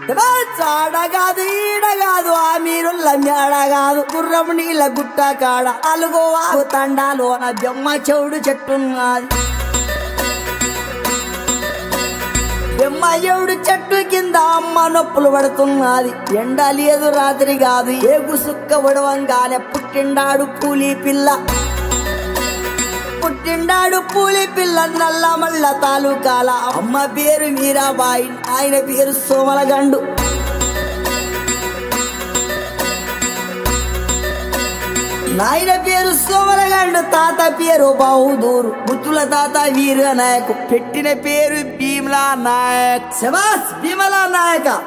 చాడ కాదు ఈడ కాదు ఆ మీరుల్ల మేడ కాదు గుర్రం నీళ్ళ గుట్ట కాడ అలుగో వాగు తండాలోన బెమ్మ చెవుడు చెట్టున్నది బెమ్మ చెవుడు చెట్టు కింద అమ్మ నొప్పులు పడుతున్నది ఎండ లేదు రాత్రి కాదు ఏగు సుక్క ఉడవంగానే పుట్టిండాడు పూలి పిల్ల పుట్టిండాడు పూలి పిల్ల నల్ల మల్ల తాలూకాల అమ్మ పేరు మీరాబాయి ఆయన పేరు సోమలగండు నాయన పేరు సోమలగండు తాత పేరు బహుదూరు ముత్తుల తాత వీర నాయకు పెట్టిన పేరు భీమలా నాయక్ శబాస్ భీమలా నాయక